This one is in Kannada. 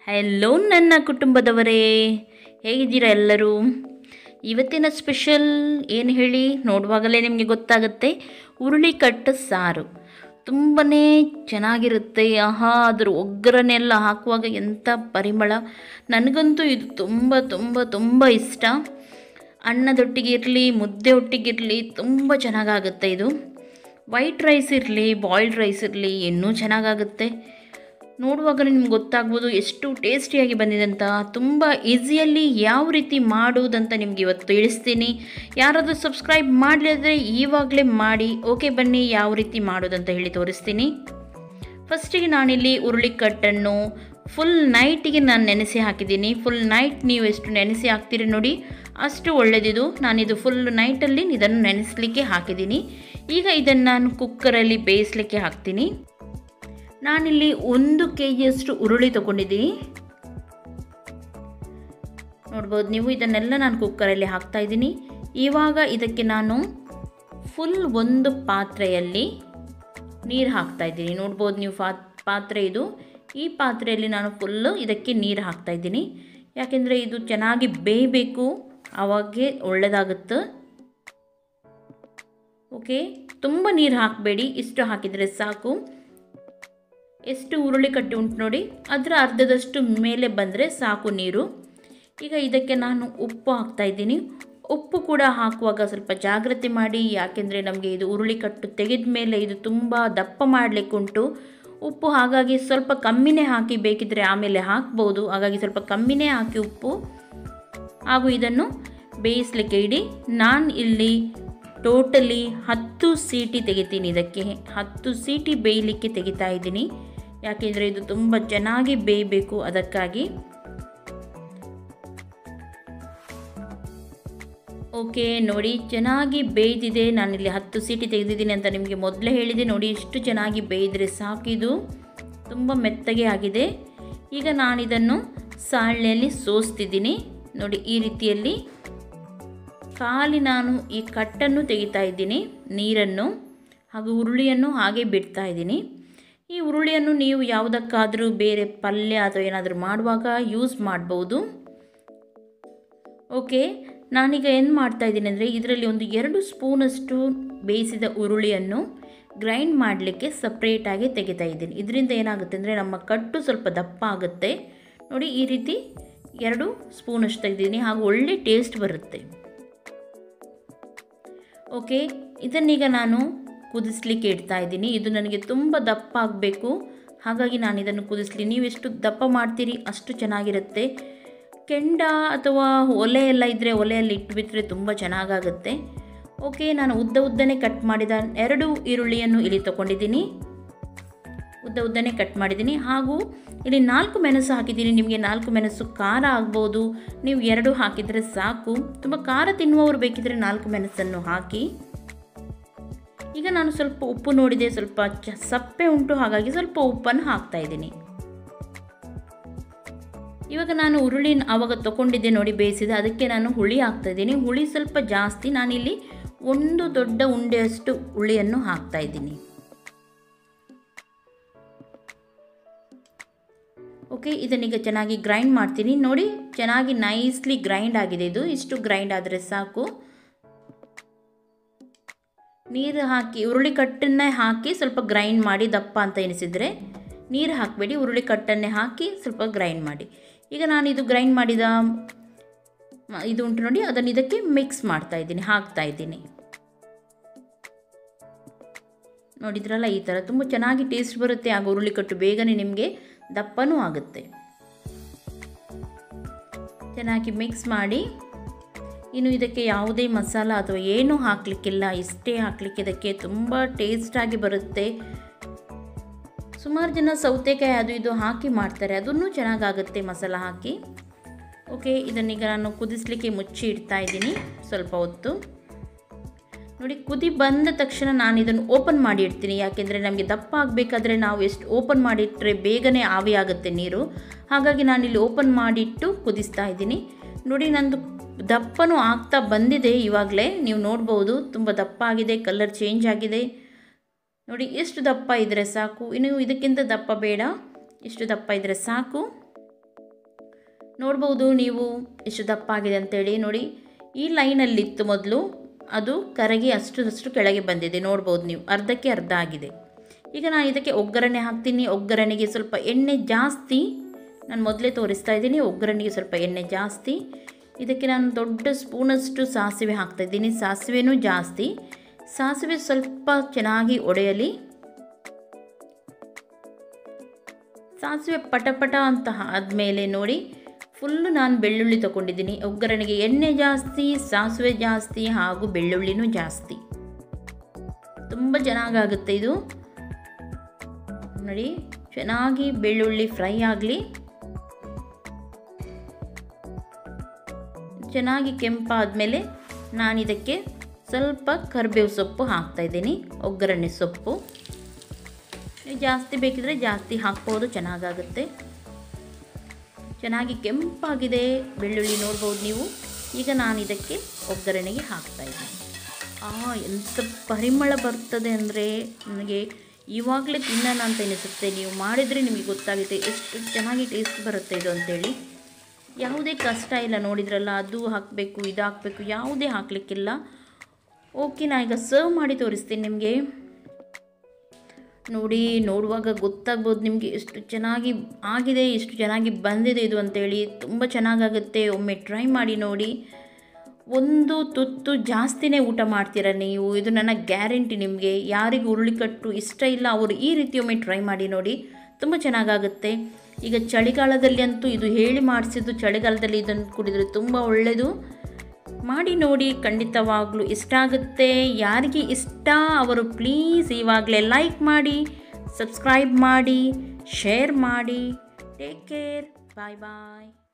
ಹೆಲೋ ನನ್ನ ಕುಟುಂಬದವರೇ ಹೇಗಿದ್ದೀರಾ ಎಲ್ಲರೂ ಇವತ್ತಿನ ಸ್ಪೆಷಲ್ ಏನು ಹೇಳಿ ನೋಡುವಾಗಲೇ ನಿಮಗೆ ಗೊತ್ತಾಗುತ್ತೆ ಹುರುಳಿಕಟ್ಟು ಸಾರು ತುಂಬಾ ಚೆನ್ನಾಗಿರುತ್ತೆ ಆಹಾ ಅದ್ರ ಒಗ್ಗರಣೆಲ್ಲ ಹಾಕುವಾಗ ಎಂಥ ಪರಿಮಳ ನನಗಂತೂ ಇದು ತುಂಬ ತುಂಬ ತುಂಬ ಇಷ್ಟ ಅನ್ನದೊಟ್ಟಿಗೆ ಇರಲಿ ಮುದ್ದೆ ಒಟ್ಟಿಗಿರಲಿ ತುಂಬ ಚೆನ್ನಾಗಾಗುತ್ತೆ ಇದು ವೈಟ್ ರೈಸ್ ಇರಲಿ ಬಾಯ್ಲ್ಡ್ ರೈಸ್ ಇರಲಿ ಇನ್ನೂ ಚೆನ್ನಾಗಾಗುತ್ತೆ ನೋಡುವಾಗಲೇ ನಿಮ್ಗೆ ಗೊತ್ತಾಗ್ಬೋದು ಎಷ್ಟು ಟೇಸ್ಟಿಯಾಗಿ ಬಂದಿದೆ ಅಂತ ತುಂಬ ಈಸಿಯಲ್ಲಿ ಯಾವ ರೀತಿ ಮಾಡುವುದಂತ ನಿಮ್ಗೆ ಇವತ್ತು ತಿಳಿಸ್ತೀನಿ ಯಾರಾದರೂ ಸಬ್ಸ್ಕ್ರೈಬ್ ಮಾಡಲಿದ್ರೆ ಇವಾಗಲೇ ಮಾಡಿ ಓಕೆ ಬನ್ನಿ ಯಾವ ರೀತಿ ಮಾಡೋದಂತ ಹೇಳಿ ತೋರಿಸ್ತೀನಿ ಫಸ್ಟಿಗೆ ನಾನಿಲ್ಲಿ ಉರುಳಿಕಟ್ಟನ್ನು ಫುಲ್ ನೈಟಿಗೆ ನಾನು ನೆನೆಸಿ ಹಾಕಿದ್ದೀನಿ ಫುಲ್ ನೈಟ್ ನೀವು ಎಷ್ಟು ನೆನೆಸಿ ಹಾಕ್ತೀರಿ ನೋಡಿ ಅಷ್ಟು ಒಳ್ಳೆಯದಿದು ನಾನಿದು ಫುಲ್ ನೈಟಲ್ಲಿ ಇದನ್ನು ನೆನೆಸಲಿಕ್ಕೆ ಹಾಕಿದ್ದೀನಿ ಈಗ ಇದನ್ನು ನಾನು ಕುಕ್ಕರಲ್ಲಿ ಬೇಯಿಸಲಿಕ್ಕೆ ಹಾಕ್ತೀನಿ ನಾನಿಲ್ಲಿ ಒಂದು ಕೆ ಜಿಯಷ್ಟು ಉರುಳಿ ತೊಗೊಂಡಿದ್ದೀನಿ ನೋಡ್ಬೋದು ನೀವು ಇದನ್ನೆಲ್ಲ ನಾನು ಕುಕ್ಕರಲ್ಲಿ ಹಾಕ್ತಾ ಇದ್ದೀನಿ ಇವಾಗ ಇದಕ್ಕೆ ನಾನು ಫುಲ್ ಒಂದು ಪಾತ್ರೆಯಲ್ಲಿ ನೀರು ಹಾಕ್ತಾ ಇದ್ದೀನಿ ನೋಡ್ಬೋದು ನೀವು ಫಾ ಪಾತ್ರೆ ಇದು ಈ ಪಾತ್ರೆಯಲ್ಲಿ ನಾನು ಫುಲ್ಲು ಇದಕ್ಕೆ ನೀರು ಹಾಕ್ತಾ ಇದ್ದೀನಿ ಯಾಕೆಂದರೆ ಇದು ಚೆನ್ನಾಗಿ ಬೇಯಬೇಕು ಆವಾಗೇ ಒಳ್ಳೆಯದಾಗುತ್ತೆ ಓಕೆ ತುಂಬ ನೀರು ಹಾಕಬೇಡಿ ಇಷ್ಟು ಹಾಕಿದರೆ ಸಾಕು ಎಷ್ಟು ಉರುಳಿ ಕಟ್ಟಿ ಉಂಟು ನೋಡಿ ಅದರ ಅರ್ಧದಷ್ಟು ಮೇಲೆ ಬಂದರೆ ಸಾಕು ನೀರು ಈಗ ಇದಕ್ಕೆ ನಾನು ಉಪ್ಪು ಹಾಕ್ತಾ ಇದ್ದೀನಿ ಉಪ್ಪು ಕೂಡ ಹಾಕುವಾಗ ಸ್ವಲ್ಪ ಜಾಗ್ರತೆ ಮಾಡಿ ಯಾಕೆಂದರೆ ನಮಗೆ ಇದು ಉರುಳಿ ಕಟ್ಟು ತೆಗೆದ ಮೇಲೆ ಇದು ತುಂಬ ದಪ್ಪ ಮಾಡಲಿಕ್ಕೆ ಉಂಟು ಉಪ್ಪು ಹಾಗಾಗಿ ಸ್ವಲ್ಪ ಕಮ್ಮಿನೇ ಹಾಕಿ ಬೇಕಿದ್ದರೆ ಆಮೇಲೆ ಹಾಕ್ಬೋದು ಹಾಗಾಗಿ ಸ್ವಲ್ಪ ಕಮ್ಮಿನೇ ಹಾಕಿ ಉಪ್ಪು ಹಾಗೂ ಇದನ್ನು ಬೇಯಿಸಲಿಕ್ಕೆ ಇಡಿ ನಾನು ಇಲ್ಲಿ ಟೋಟಲಿ ಹತ್ತು ಸೀಟಿ ತೆಗಿತೀನಿ ಇದಕ್ಕೆ ಹತ್ತು ಸೀಟಿ ಬೇಯಲಿಕ್ಕೆ ತೆಗಿತಾ ಇದ್ದೀನಿ ಯಾಕೆಂದರೆ ಇದು ತುಂಬ ಚೆನ್ನಾಗಿ ಬೇಯಬೇಕು ಅದಕ್ಕಾಗಿ ಓಕೆ ನೋಡಿ ಚೆನ್ನಾಗಿ ಬೇಯ್ದಿದೆ ನಾನಿಲ್ಲಿ ಹತ್ತು ಸೀಟಿ ತೆಗೆದಿದ್ದೀನಿ ಅಂತ ನಿಮಗೆ ಮೊದಲೇ ಹೇಳಿದೆ ನೋಡಿ ಇಷ್ಟು ಚೆನ್ನಾಗಿ ಬೇಯಿದ್ರೆ ಸಾಕಿದು ತುಂಬ ಮೆತ್ತಗೆ ಆಗಿದೆ ಈಗ ನಾನಿದನ್ನು ಸಾಳ್ಳೆಯಲ್ಲಿ ಸೋಸ್ತಿದ್ದೀನಿ ನೋಡಿ ಈ ರೀತಿಯಲ್ಲಿ ಖಾಲಿ ನಾನು ಈ ಕಟ್ಟನ್ನು ತೆಗಿತಾ ಇದ್ದೀನಿ ನೀರನ್ನು ಹಾಗೂ ಉರುಳಿಯನ್ನು ಹಾಗೆ ಬಿಡ್ತಾ ಇದ್ದೀನಿ ಈ ಉರುಳಿಯನ್ನು ನೀವು ಯಾವುದಕ್ಕಾದರೂ ಬೇರೆ ಪಲ್ಯ ಅಥವಾ ಏನಾದರೂ ಮಾಡುವಾಗ ಯೂಸ್ ಮಾಡ್ಬೋದು ಓಕೆ ನಾನೀಗ ಏನು ಮಾಡ್ತಾ ಇದ್ದೀನಿ ಅಂದರೆ ಇದರಲ್ಲಿ ಒಂದು ಎರಡು ಸ್ಪೂನಷ್ಟು ಬೇಯಿಸಿದ ಉರುಳಿಯನ್ನು ಗ್ರೈಂಡ್ ಮಾಡಲಿಕ್ಕೆ ಸಪ್ರೇಟಾಗಿ ತೆಗಿತಾ ಇದ್ದೀನಿ ಇದರಿಂದ ಏನಾಗುತ್ತೆ ಅಂದರೆ ನಮ್ಮ ಕಟ್ಟು ಸ್ವಲ್ಪ ದಪ್ಪ ಆಗುತ್ತೆ ನೋಡಿ ಈ ರೀತಿ ಎರಡು ಸ್ಪೂನಷ್ಟು ತೆಗೆದಿದ್ದೀನಿ ಹಾಗೂ ಒಳ್ಳೆ ಟೇಸ್ಟ್ ಬರುತ್ತೆ ಓಕೆ ಇದನ್ನೀಗ ನಾನು ಕುದಿಸ್ಲಿಕ್ಕೆ ಇಡ್ತಾ ಇದ್ದೀನಿ ಇದು ನನಗೆ ತುಂಬ ದಪ್ಪ ಆಗಬೇಕು ಹಾಗಾಗಿ ನಾನು ಇದನ್ನು ಕುದಿಸ್ಲಿ ನೀವು ಎಷ್ಟು ದಪ್ಪ ಮಾಡ್ತೀರಿ ಅಷ್ಟು ಚೆನ್ನಾಗಿರುತ್ತೆ ಕೆಂಡ ಅಥವಾ ಒಲೆ ಎಲ್ಲ ಇದ್ದರೆ ಒಲೆಯಲ್ಲಿ ಇಟ್ಬಿಟ್ರೆ ತುಂಬ ಚೆನ್ನಾಗಾಗುತ್ತೆ ಓಕೆ ನಾನು ಉದ್ದ ಉದ್ದನೇ ಕಟ್ ಮಾಡಿದ ಎರಡು ಈರುಳ್ಳಿಯನ್ನು ಇಲ್ಲಿ ತೊಗೊಂಡಿದ್ದೀನಿ ಉದ್ದ ಉದ್ದನೇ ಕಟ್ ಮಾಡಿದ್ದೀನಿ ಹಾಗೂ ಇಲ್ಲಿ ನಾಲ್ಕು ಮೆಣಸು ಹಾಕಿದ್ದೀನಿ ನಿಮಗೆ ನಾಲ್ಕು ಮೆಣಸು ಖಾರ ಆಗ್ಬೋದು ನೀವು ಎರಡು ಹಾಕಿದರೆ ಸಾಕು ತುಂಬ ಖಾರ ತಿನ್ನುವವರು ಬೇಕಿದ್ರೆ ನಾಲ್ಕು ಮೆಣಸನ್ನು ಹಾಕಿ ಈಗ ನಾನು ಸ್ವಲ್ಪ ಉಪ್ಪು ನೋಡಿದೆ ಸ್ವಲ್ಪ ಚ ಸಪ್ಪೆ ಉಂಟು ಹಾಗಾಗಿ ಸ್ವಲ್ಪ ಉಪ್ಪನ್ನು ಹಾಕ್ತಾ ಇದ್ದೀನಿ ಇವಾಗ ನಾನು ಉರುಳಿ ಆವಾಗ ತೊಗೊಂಡಿದ್ದೆ ನೋಡಿ ಬೇಯಿಸಿದೆ ಅದಕ್ಕೆ ನಾನು ಹುಳಿ ಹಾಕ್ತಾ ಇದ್ದೀನಿ ಹುಳಿ ಸ್ವಲ್ಪ ಜಾಸ್ತಿ ನಾನಿಲ್ಲಿ ಒಂದು ದೊಡ್ಡ ಉಂಡೆಯಷ್ಟು ಹುಳಿಯನ್ನು ಹಾಕ್ತಾ ಇದ್ದೀನಿ ಓಕೆ ಇದನ್ನೀಗ ಚೆನ್ನಾಗಿ ಗ್ರೈಂಡ್ ಮಾಡ್ತೀನಿ ನೋಡಿ ಚೆನ್ನಾಗಿ ನೈಸ್ಲಿ ಗ್ರೈಂಡ್ ಆಗಿದೆ ಇದು ಇಷ್ಟು ಗ್ರೈಂಡ್ ಆದರೆ ಸಾಕು ನೀರು ಹಾಕಿ ಉರುಳಿ ಕಟ್ಟನ್ನೇ ಹಾಕಿ ಸ್ವಲ್ಪ ಗ್ರೈಂಡ್ ಮಾಡಿ ದಪ್ಪ ಅಂತ ಎನಿಸಿದರೆ ನೀರು ಹಾಕಬೇಡಿ ಉರುಳಿ ಕಟ್ಟನ್ನೇ ಹಾಕಿ ಸ್ವಲ್ಪ ಗ್ರೈಂಡ್ ಮಾಡಿ ಈಗ ನಾನು ಇದು ಗ್ರೈಂಡ್ ಮಾಡಿದ ಇದು ಉಂಟು ನೋಡಿ ಅದನ್ನು ಇದಕ್ಕೆ ಮಿಕ್ಸ್ ಮಾಡ್ತಾ ಇದ್ದೀನಿ ಹಾಕ್ತಾ ಇದ್ದೀನಿ ನೋಡಿದ್ರಲ್ಲ ಈ ಥರ ತುಂಬ ಚೆನ್ನಾಗಿ ಟೇಸ್ಟ್ ಬರುತ್ತೆ ಆಗ ಉರುಳಿ ಕಟ್ಟು ಬೇಗನೆ ನಿಮಗೆ ದಪ್ಪನೂ ಆಗುತ್ತೆ ಚೆನ್ನಾಗಿ ಮಿಕ್ಸ್ ಮಾಡಿ ಇನ್ನು ಇದಕ್ಕೆ ಯಾವುದೇ ಮಸಾಲ ಅಥವಾ ಏನೂ ಹಾಕಲಿಕ್ಕಿಲ್ಲ ಇಷ್ಟೇ ಹಾಕಲಿಕ್ಕೆ ಇದಕ್ಕೆ ತುಂಬ ಟೇಸ್ಟಾಗಿ ಬರುತ್ತೆ ಸುಮಾರು ಜನ ಸೌತೆಕಾಯಿ ಅದು ಇದು ಹಾಕಿ ಮಾಡ್ತಾರೆ ಅದನ್ನು ಚೆನ್ನಾಗಾಗುತ್ತೆ ಮಸಾಲ ಹಾಕಿ ಓಕೆ ಇದನ್ನೀಗ ನಾನು ಕುದಿಸ್ಲಿಕ್ಕೆ ಮುಚ್ಚಿ ಇಡ್ತಾ ಇದ್ದೀನಿ ಸ್ವಲ್ಪ ಹೊತ್ತು ನೋಡಿ ಕುದಿ ಬಂದ ತಕ್ಷಣ ನಾನು ಇದನ್ನು ಓಪನ್ ಮಾಡಿ ಇಡ್ತೀನಿ ಯಾಕೆಂದರೆ ನಮಗೆ ದಪ್ಪ ಆಗಬೇಕಾದ್ರೆ ನಾವು ಎಷ್ಟು ಓಪನ್ ಮಾಡಿಟ್ಟರೆ ಬೇಗನೆ ಆವಿ ಆಗುತ್ತೆ ನೀರು ಹಾಗಾಗಿ ನಾನಿಲ್ಲಿ ಓಪನ್ ಮಾಡಿಟ್ಟು ಕುದಿಸ್ತಾ ಇದ್ದೀನಿ ನೋಡಿ ನಂದು ದಪ್ಪನೂ ಆಗ್ತಾ ಬಂದಿದೆ ಇವಾಗಲೇ ನೀವು ನೋಡ್ಬೋದು ತುಂಬ ದಪ್ಪ ಆಗಿದೆ ಕಲರ್ ಚೇಂಜ್ ಆಗಿದೆ ನೋಡಿ ಎಷ್ಟು ದಪ್ಪ ಇದ್ದರೆ ಸಾಕು ಇನ್ನು ಇದಕ್ಕಿಂತ ದಪ್ಪ ಬೇಡ ಇಷ್ಟು ದಪ್ಪ ಇದ್ದರೆ ಸಾಕು ನೋಡ್ಬೋದು ನೀವು ಎಷ್ಟು ದಪ್ಪ ಆಗಿದೆ ಅಂತೇಳಿ ನೋಡಿ ಈ ಲೈನಲ್ಲಿತ್ತು ಮೊದಲು ಅದು ಕರಗಿ ಅಷ್ಟು ಅಷ್ಟು ಕೆಳಗೆ ಬಂದಿದೆ ನೋಡ್ಬೋದು ನೀವು ಅರ್ಧಕ್ಕೆ ಅರ್ಧ ಆಗಿದೆ ಈಗ ನಾನು ಇದಕ್ಕೆ ಒಗ್ಗರಣೆ ಹಾಕ್ತೀನಿ ಒಗ್ಗರಣೆಗೆ ಸ್ವಲ್ಪ ಎಣ್ಣೆ ಜಾಸ್ತಿ ನಾನು ಮೊದಲೇ ತೋರಿಸ್ತಾ ಇದ್ದೀನಿ ಒಗ್ಗರಣೆಗೆ ಸ್ವಲ್ಪ ಎಣ್ಣೆ ಜಾಸ್ತಿ ಇದಕ್ಕೆ ನಾನು ದೊಡ್ಡ ಸ್ಪೂನಷ್ಟು ಸಾಸಿವೆ ಹಾಕ್ತಾ ಇದ್ದೀನಿ ಸಾಸಿವೆನೂ ಜಾಸ್ತಿ ಸಾಸಿವೆ ಸ್ವಲ್ಪ ಚೆನ್ನಾಗಿ ಒಡೆಯಲಿ ಸಾಸಿವೆ ಪಟಪಟ ಅಂತ ಆದಮೇಲೆ ನೋಡಿ ಫುಲ್ಲು ನಾನು ಬೆಳ್ಳುಳ್ಳಿ ತೊಗೊಂಡಿದ್ದೀನಿ ಒಗ್ಗರಣೆಗೆ ಎಣ್ಣೆ ಜಾಸ್ತಿ ಸಾಸಿವೆ ಜಾಸ್ತಿ ಹಾಗೂ ಬೆಳ್ಳುಳ್ಳಿನೂ ಜಾಸ್ತಿ ತುಂಬ ಚೆನ್ನಾಗಾಗುತ್ತೆ ಇದು ನೋಡಿ ಚೆನ್ನಾಗಿ ಬೆಳ್ಳುಳ್ಳಿ ಫ್ರೈ ಆಗಲಿ ಚೆನ್ನಾಗಿ ಕೆಂಪಾದಮೇಲೆ ನಾನು ಇದಕ್ಕೆ ಸ್ವಲ್ಪ ಕರಿಬೇವು ಸೊಪ್ಪು ಹಾಕ್ತಾಯಿದ್ದೀನಿ ಒಗ್ಗರಣೆ ಸೊಪ್ಪು ಜಾಸ್ತಿ ಬೇಕಿದ್ರೆ ಜಾಸ್ತಿ ಹಾಕ್ಬೋದು ಚೆನ್ನಾಗಾಗುತ್ತೆ ಚೆನ್ನಾಗಿ ಕೆಂಪಾಗಿದೆ ಬೆಳ್ಳುಳ್ಳಿ ನೋಡ್ಬೋದು ನೀವು ಈಗ ನಾನು ಇದಕ್ಕೆ ಒಗ್ಗರಣೆಗೆ ಹಾಕ್ತಾಯಿದ್ದೀನಿ ಆ ಎಂಥ ಪರಿಮಳ ಬರ್ತದೆ ಅಂದರೆ ನನಗೆ ಇವಾಗಲೇ ತಿನ್ನೋಣ ಅಂತ ಎನಿಸುತ್ತೆ ನೀವು ಮಾಡಿದರೆ ನಿಮಗೆ ಗೊತ್ತಾಗುತ್ತೆ ಎಷ್ಟು ಚೆನ್ನಾಗಿ ಟೇಸ್ಟ್ ಬರುತ್ತೆ ಇದು ಅಂತೇಳಿ ಯಾವುದೇ ಕಷ್ಟ ಇಲ್ಲ ನೋಡಿದ್ರಲ್ಲ ಅದು ಹಾಕಬೇಕು ಇದು ಹಾಕಬೇಕು ಯಾವುದೇ ಹಾಕಲಿಕ್ಕಿಲ್ಲ ಓಕೆ ನಾ ಈಗ ಸರ್ವ್ ಮಾಡಿ ತೋರಿಸ್ತೀನಿ ನಿಮಗೆ ನೋಡಿ ನೋಡುವಾಗ ಗೊತ್ತಾಗ್ಬೋದು ನಿಮಗೆ ಎಷ್ಟು ಚೆನ್ನಾಗಿ ಆಗಿದೆ ಎಷ್ಟು ಚೆನ್ನಾಗಿ ಬಂದಿದೆ ಇದು ಅಂತೇಳಿ ತುಂಬ ಚೆನ್ನಾಗಾಗುತ್ತೆ ಒಮ್ಮೆ ಟ್ರೈ ಮಾಡಿ ನೋಡಿ ಒಂದು ತುತ್ತು ಜಾಸ್ತಿನೇ ಊಟ ಮಾಡ್ತೀರಾ ನೀವು ಇದು ನನ್ನ ಗ್ಯಾರಂಟಿ ನಿಮಗೆ ಯಾರಿಗೂ ಉರುಳಿಕಟ್ಟು ಇಷ್ಟ ಇಲ್ಲ ಅವರು ಈ ರೀತಿ ಒಮ್ಮೆ ಟ್ರೈ ಮಾಡಿ ನೋಡಿ ತುಂಬ ಚೆನ್ನಾಗಾಗುತ್ತೆ ಈಗ ಚಳಿಗಾಲದಲ್ಲಿ ಅಂತೂ ಇದು ಹೇಳಿ ಮಾಡಿಸಿದ್ದು ಚಳಿಗಾಲದಲ್ಲಿ ಇದನ್ನು ಕುಡಿದರೆ ತುಂಬ ಒಳ್ಳೆಯದು ಮಾಡಿ ನೋಡಿ ಖಂಡಿತವಾಗ್ಲೂ ಇಷ್ಟ ಆಗುತ್ತೆ ಯಾರಿಗೆ ಇಷ್ಟ ಅವರು ಪ್ಲೀಸ್ ಇವಾಗಲೇ ಲೈಕ್ ಮಾಡಿ ಸಬ್ಸ್ಕ್ರೈಬ್ ಮಾಡಿ ಶೇರ್ ಮಾಡಿ ಟೇಕ್ ಕೇರ್ ಬಾಯ್ ಬಾಯ್